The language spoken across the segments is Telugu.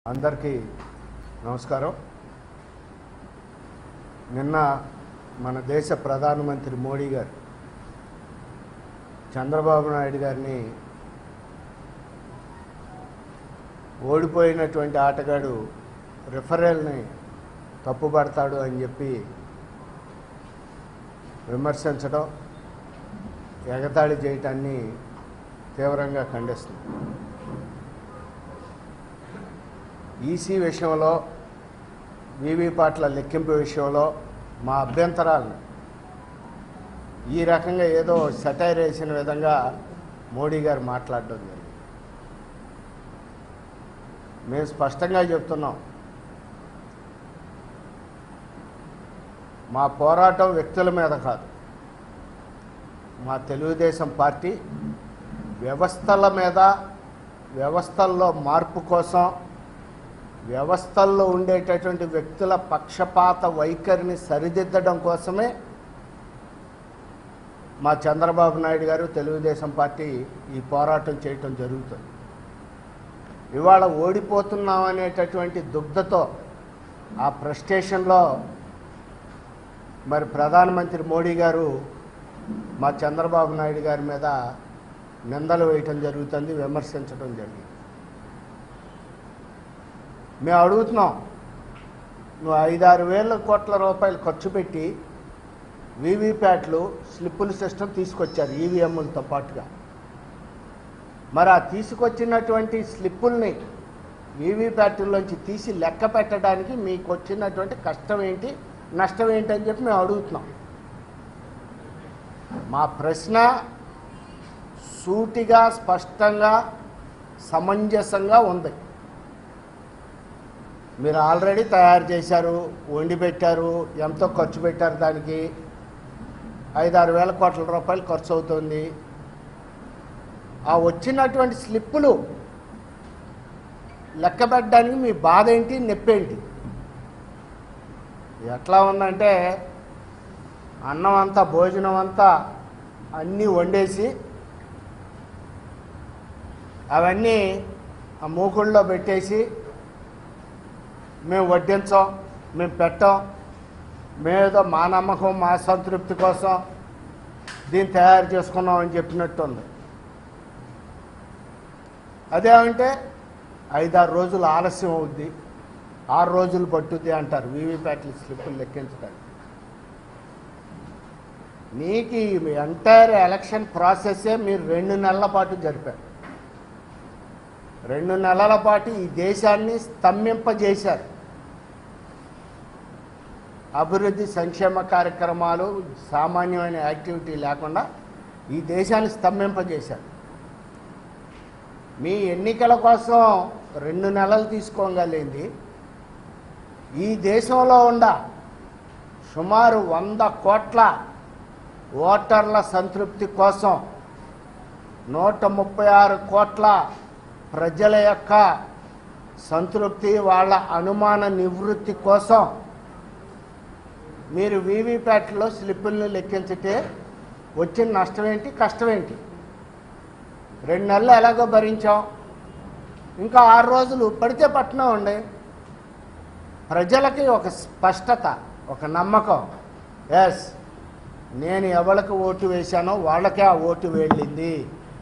అందరికీ నమస్కారం నిన్న మన దేశ ప్రధానమంత్రి మోడీ గారు చంద్రబాబు నాయుడు గారిని ఓడిపోయినటువంటి ఆటగాడు రిఫరల్ని తప్పుపడతాడు అని చెప్పి విమర్శించడం ఎగతాళి చేయటాన్ని తీవ్రంగా ఖండిస్తుంది ఈసీ విషయంలో వీవీపాట్ల లెక్కింపు విషయంలో మా అభ్యంతరాలను ఈ రకంగా ఏదో సెటైర్ వేసిన విధంగా మోడీ గారు మాట్లాడడం జరిగింది మేము స్పష్టంగా చెప్తున్నాం మా పోరాటం వ్యక్తుల మీద కాదు మా తెలుగుదేశం పార్టీ వ్యవస్థల మీద వ్యవస్థల్లో మార్పు కోసం వ్యవస్థల్లో ఉండేటటువంటి వ్యక్తుల పక్షపాత వైఖరిని సరిదిద్దడం కోసమే మా చంద్రబాబు నాయుడు గారు తెలుగుదేశం పార్టీ ఈ పోరాటం చేయటం జరుగుతుంది ఇవాళ ఓడిపోతున్నాం అనేటటువంటి దుగ్ధతో ఆ ఫ్రస్ట్రేషన్లో మరి ప్రధానమంత్రి మోడీ గారు మా చంద్రబాబు నాయుడు గారి మీద నిందలు వేయటం జరుగుతుంది విమర్శించడం జరిగింది మేము అడుగుతున్నాం నువ్వు ఐదారు వేల కోట్ల రూపాయలు ఖర్చు పెట్టి వీవీప్యాట్లు స్లిప్పుల సిస్టమ్ తీసుకొచ్చారు ఈవీఎంలతో పాటుగా మరి ఆ తీసుకొచ్చినటువంటి స్లిప్పుల్ని వీవీప్యాట్లోంచి తీసి లెక్క పెట్టడానికి మీకు వచ్చినటువంటి కష్టం ఏంటి నష్టం ఏంటి అని చెప్పి మేము అడుగుతున్నాం మా ప్రశ్న సూటిగా స్పష్టంగా సమంజసంగా ఉంది మీరు ఆల్రెడీ తయారు చేశారు వండి పెట్టారు ఎంతో ఖర్చు పెట్టారు దానికి ఐదారు వేల కోట్ల రూపాయలు ఖర్చు అవుతుంది ఆ వచ్చినటువంటి స్లిప్పులు లెక్క పెట్టడానికి మీ బాధ ఏంటి నొప్పేంటి ఎట్లా ఉందంటే అన్నం అంతా భోజనం అంతా అన్నీ వండేసి అవన్నీ ఆ మూకుళ్ళలో పెట్టేసి మేము వడ్డించాం మేము పెట్టాం మేమేదో మా నమ్మకం మా సంతృప్తి కోసం దీన్ని తయారు చేసుకున్నాం అని చెప్పినట్టు ఉంది అదేమంటే ఐదారు రోజులు ఆలస్యం అవుద్ది ఆరు రోజులు పట్టుద్ది అంటారు వీవీప్యాట్ల స్లిప్పులు లెక్కించడానికి నీకు ఈ ఎంటైర్ ఎలక్షన్ ప్రాసెస్సే మీరు రెండు నెలల పాటు జరిపారు రెండు నెలల పాటు ఈ దేశాన్ని స్తంభింపజేశారు అభివృద్ధి సంక్షేమ కార్యక్రమాలు సామాన్యమైన యాక్టివిటీ లేకుండా ఈ దేశాన్ని స్తంభింపజేశారు మీ ఎన్నికల కోసం రెండు నెలలు తీసుకోగలిగింది ఈ దేశంలో ఉన్న సుమారు వంద కోట్ల ఓటర్ల సంతృప్తి కోసం నూట ముప్పై ఆరు కోట్ల ప్రజల యొక్క సంతృప్తి వాళ్ళ అనుమాన నివృత్తి కోసం మీరు వీవీప్యాట్లో స్లిప్పులను లెక్కించితే వచ్చిన నష్టం ఏంటి కష్టం ఏంటి రెండు నెలలు ఎలాగో భరించాం ఇంకా ఆరు రోజులు పడితే పట్టినా ఉండే ప్రజలకి ఒక స్పష్టత ఒక నమ్మకం ఎస్ నేను ఎవరికి ఓటు వేశానో వాళ్ళకే ఆ ఓటు వెళ్ళింది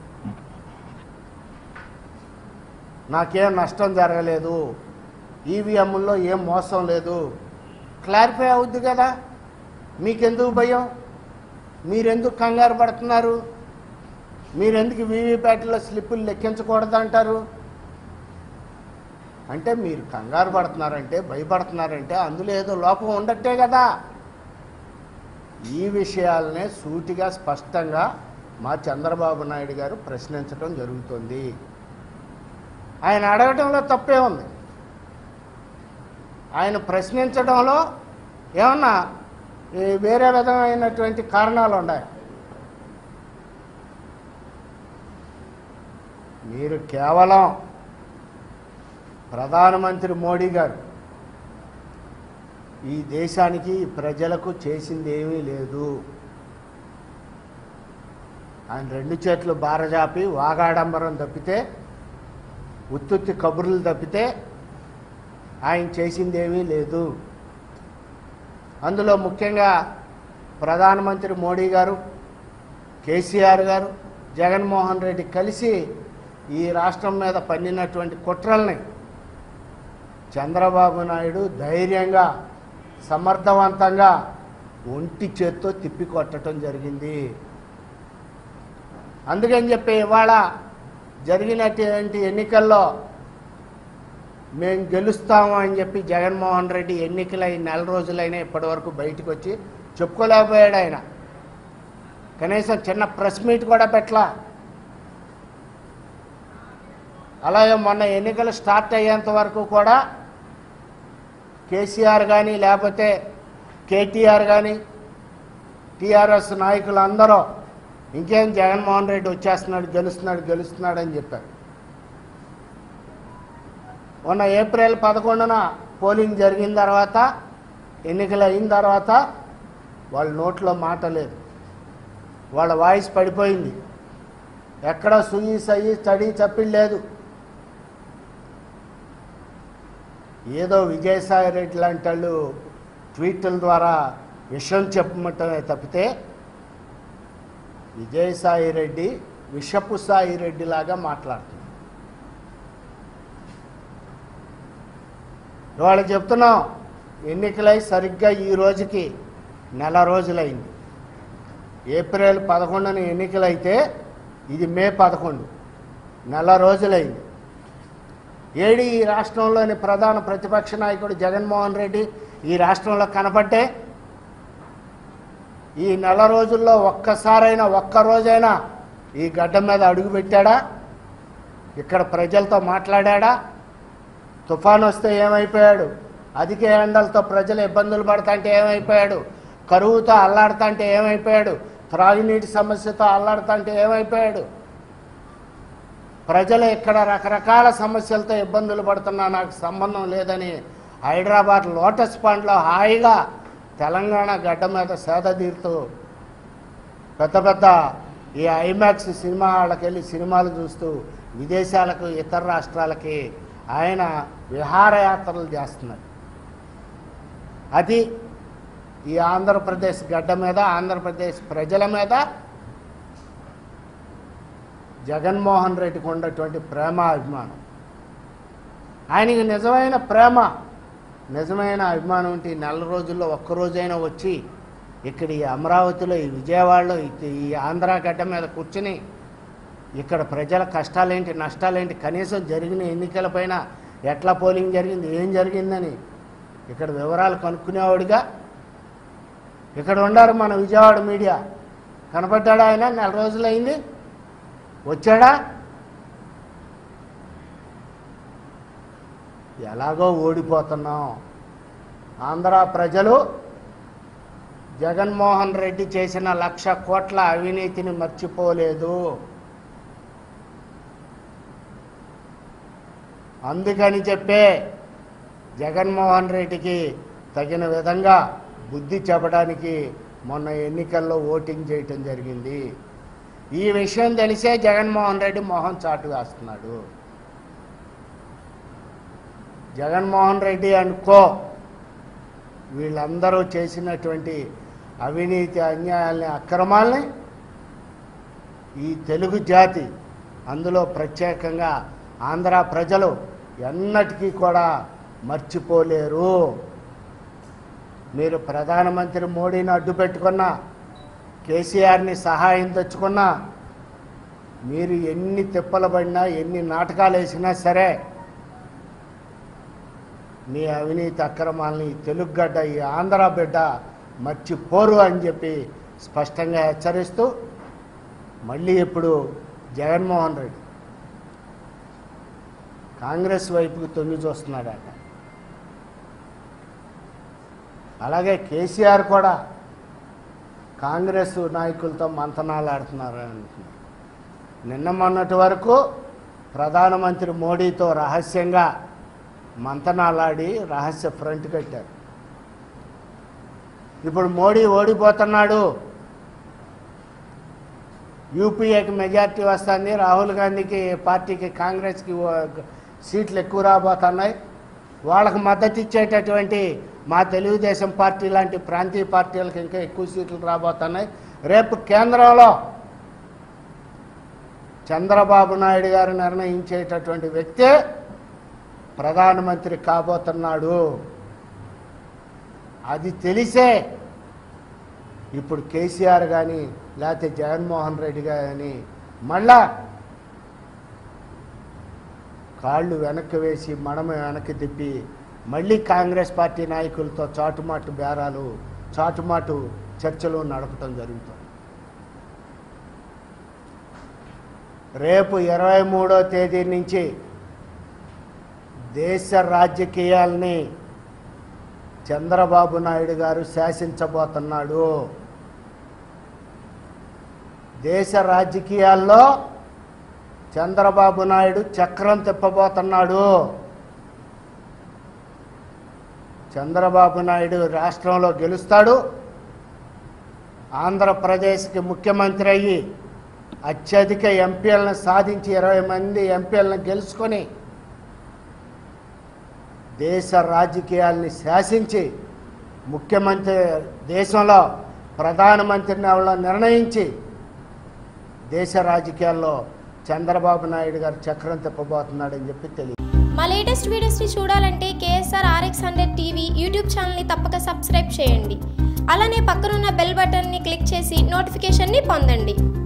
నాకేం నష్టం జరగలేదు ఈవీఎంలో ఏం మోసం లేదు క్లారిఫై అవుద్ది కదా మీకెందుకు భయం మీరెందుకు కంగారు పడుతున్నారు మీరెందుకు వీవీప్యాట్లో స్లిప్పులు లెక్కించకూడదు అంటారు అంటే మీరు కంగారు పడుతున్నారంటే భయపడుతున్నారంటే అందులో ఏదో లోపం ఉండట్టే కదా ఈ విషయాలనే సూటిగా స్పష్టంగా మా చంద్రబాబు నాయుడు గారు ప్రశ్నించడం జరుగుతుంది ఆయన అడగటంలో తప్పే ఉంది ఆయన ప్రశ్నించడంలో ఏమన్నా ఈ వేరే విధమైనటువంటి కారణాలు ఉన్నాయి మీరు కేవలం ప్రధానమంత్రి మోడీ గారు ఈ దేశానికి ఈ ప్రజలకు చేసింది ఏమీ లేదు ఆయన రెండు చేతులు బారజాపి వాగాడంబరం తప్పితే ఉత్తుత్తి కబుర్లు తప్పితే ఆయన చేసిందేమీ లేదు అందులో ముఖ్యంగా ప్రధానమంత్రి మోడీ గారు కేసీఆర్ గారు జగన్మోహన్ రెడ్డి కలిసి ఈ రాష్ట్రం మీద పన్నినటువంటి కుట్రల్ని చంద్రబాబు నాయుడు ధైర్యంగా సమర్థవంతంగా ఒంటి చేత్తో తిప్పి కొట్టడం జరిగింది అందుకని చెప్పి ఇవాళ జరిగినటువంటి ఎన్నికల్లో మేము గెలుస్తాము అని చెప్పి జగన్మోహన్ రెడ్డి ఎన్నికలై నెల రోజులైనా ఇప్పటివరకు బయటకు వచ్చి చెప్పుకోలేకపోయాడు ఆయన కనీసం చిన్న ప్రెస్ మీట్ కూడా పెట్టలా అలాగే మొన్న ఎన్నికలు స్టార్ట్ అయ్యేంత వరకు కూడా కేసీఆర్ కానీ లేకపోతే కేటీఆర్ కానీ టీఆర్ఎస్ నాయకులు అందరూ ఇంకేం జగన్మోహన్ రెడ్డి వచ్చేస్తున్నాడు గెలుస్తున్నాడు గెలుస్తున్నాడు అని చెప్పారు మొన్న ఏప్రిల్ పదకొండున పోలింగ్ జరిగిన తర్వాత ఎన్నికలు అయిన తర్వాత వాళ్ళ నోట్లో మాట లేదు వాళ్ళ వాయిస్ పడిపోయింది ఎక్కడ సుయి సయ్యి చడి చప్పిడి లేదు ఏదో విజయసాయి రెడ్డి లాంటి వాళ్ళు ట్వీట్ల ద్వారా విషయం చెప్పమంటమే తప్పితే విజయసాయి రెడ్డి విషపు సాయి రెడ్డి లాగా మాట్లాడుతుంది ఇవాళ చెప్తున్నాం ఎన్నికలై సరిగ్గా ఈ రోజుకి నెల రోజులైంది ఏప్రిల్ పదకొండున ఎన్నికలైతే ఇది మే పదకొండు నెల రోజులైంది ఏడి ఈ రాష్ట్రంలోని ప్రధాన ప్రతిపక్ష నాయకుడు జగన్మోహన్ రెడ్డి ఈ రాష్ట్రంలో కనపట్టే ఈ నెల రోజుల్లో ఒక్కసారైనా ఒక్క రోజైనా ఈ గడ్డ మీద అడుగు పెట్టాడా ఇక్కడ ప్రజలతో మాట్లాడా తుఫాన్ వస్తే ఏమైపోయాడు అధిక ఎండలతో ప్రజలు ఇబ్బందులు పడతాంటే ఏమైపోయాడు కరువుతో అల్లాడుతాంటే ఏమైపోయాడు త్రాగునీటి సమస్యతో అల్లాడుతాంటే ఏమైపోయాడు ప్రజలు ఇక్కడ రకరకాల సమస్యలతో ఇబ్బందులు పడుతున్నా నాకు సంబంధం లేదని హైదరాబాద్ లోటస్ పాండ్లో హాయిగా తెలంగాణ గడ్డ మీద సేద తీరుతూ పెద్ద పెద్ద ఈ ఐమాక్స్ సినిమా వాళ్ళకి వెళ్ళి సినిమాలు చూస్తూ విదేశాలకు ఇతర రాష్ట్రాలకి ఆయన విహారయాత్రలు చేస్తున్నారు అది ఈ ఆంధ్రప్రదేశ్ గడ్డ మీద ఆంధ్రప్రదేశ్ ప్రజల మీద జగన్మోహన్ రెడ్డికి ఉన్నటువంటి ప్రేమ అభిమానం ఆయనకి నిజమైన ప్రేమ నిజమైన అభిమానం ఉంటే ఈ నెల రోజుల్లో ఒక్కరోజైనా వచ్చి ఇక్కడ ఈ అమరావతిలో ఈ విజయవాడలో ఈ- ఈ ఆంధ్ర గడ్డ మీద కూర్చుని ఇక్కడ ప్రజల కష్టాలేంటి నష్టాలేంటి కనీసం జరిగిన ఎన్నికలపైన ఎట్లా పోలింగ్ జరిగింది ఏం జరిగిందని ఇక్కడ వివరాలు కనుక్కునేవాడుగా ఇక్కడ ఉండారు మన విజయవాడ మీడియా కనపడ్డాడా ఆయన నెల రోజులైంది వచ్చాడా ఎలాగో ఓడిపోతున్నాం ఆంధ్ర ప్రజలు జగన్మోహన్ రెడ్డి చేసిన లక్ష కోట్ల అవినీతిని మర్చిపోలేదు అందుకని చెప్పే జగన్మోహన్ రెడ్డికి తగిన విధంగా బుద్ధి చెప్పడానికి మొన్న ఎన్నికల్లో ఓటింగ్ చేయటం జరిగింది ఈ విషయం తెలిసే జగన్మోహన్ రెడ్డి మొహం చాటు వేస్తున్నాడు జగన్మోహన్ రెడ్డి అనుకో వీళ్ళందరూ చేసినటువంటి అవినీతి అన్యాయాల్ని అక్రమాల్ని ఈ తెలుగు జాతి అందులో ప్రత్యేకంగా ఆంధ్ర ప్రజలు ఎన్నటికీ కూడా మర్చిపోలేరు మీరు ప్రధానమంత్రి మోడీని అడ్డు పెట్టుకున్నా కేసీఆర్ని సహాయం తెచ్చుకున్నా మీరు ఎన్ని తిప్పలు పడినా ఎన్ని నాటకాలు వేసినా సరే మీ అవినీతి అక్రమాలని ఈ తెలుగు గడ్డ ఈ ఆంధ్ర బిడ్డ మర్చిపోరు అని చెప్పి స్పష్టంగా హెచ్చరిస్తూ మళ్ళీ ఇప్పుడు జగన్మోహన్ రెడ్డి కాంగ్రెస్ వైపుకి తొంగి చూస్తున్నాడట అలాగే కేసీఆర్ కూడా కాంగ్రెస్ నాయకులతో మంతనాలు ఆడుతున్నారు అంటున్నారు నిన్న మొన్నటి వరకు ప్రధానమంత్రి మోడీతో రహస్యంగా మంతనాలాడి రహస్య ఫ్రంట్ కట్టారు ఇప్పుడు మోడీ ఓడిపోతున్నాడు యూపీఏకి మెజార్టీ వస్తుంది రాహుల్ గాంధీకి పార్టీకి కాంగ్రెస్కి ఓ- సీట్లు ఎక్కువ రాబోతున్నాయి వాళ్ళకు మద్దతు ఇచ్చేటటువంటి మా తెలుగుదేశం పార్టీ లాంటి ప్రాంతీయ పార్టీలకు ఇంకా ఎక్కువ సీట్లు రాబోతున్నాయి రేపు కేంద్రంలో చంద్రబాబు నాయుడు గారు నిర్ణయించేటటువంటి వ్యక్తే ప్రధానమంత్రి కాబోతున్నాడు అది తెలిసే ఇప్పుడు కేసీఆర్ కానీ లేకపోతే జగన్మోహన్ రెడ్డి కానీ మళ్ళా కాళ్ళు వెనక్కి వేసి మడమ వెనక్కి తిప్పి మళ్ళీ కాంగ్రెస్ పార్టీ నాయకులతో చాటుమాటు బేరాలు చాటుమాటు చర్చలు నడపటం జరుగుతుంది రేపు ఇరవై మూడో తేదీ నుంచి దేశ రాజకీయాల్ని చంద్రబాబు నాయుడు గారు శాసించబోతున్నాడు దేశ రాజకీయాల్లో చంద్రబాబు నాయుడు చక్రం తిప్పబోతున్నాడు చంద్రబాబు నాయుడు రాష్ట్రంలో గెలుస్తాడు ఆంధ్రప్రదేశ్కి ముఖ్యమంత్రి అయ్యి అత్యధిక ఎంపీలను సాధించి ఇరవై మంది ఎంపీలను గెలుచుకొని దేశ రాజకీయాల్ని శాసించి ముఖ్యమంత్రి దేశంలో ప్రధానమంత్రిని ఎవరో నిర్ణయించి దేశ రాజకీయాల్లో చంద్రబాబు నాయుడు గారు చక్రం తిప్పబోతున్నాడని చెప్పి తెలియదు మా లేటెస్ట్ వీడియోస్ని చూడాలంటే KSR RX hundred TV YouTube ఛానల్ని తప్పక సబ్స్క్రైబ్ చేయండి అలానే పక్కనున్న బెల్ బటన్ని క్లిక్ చేసి నోటిఫికేషన్ని పొందండి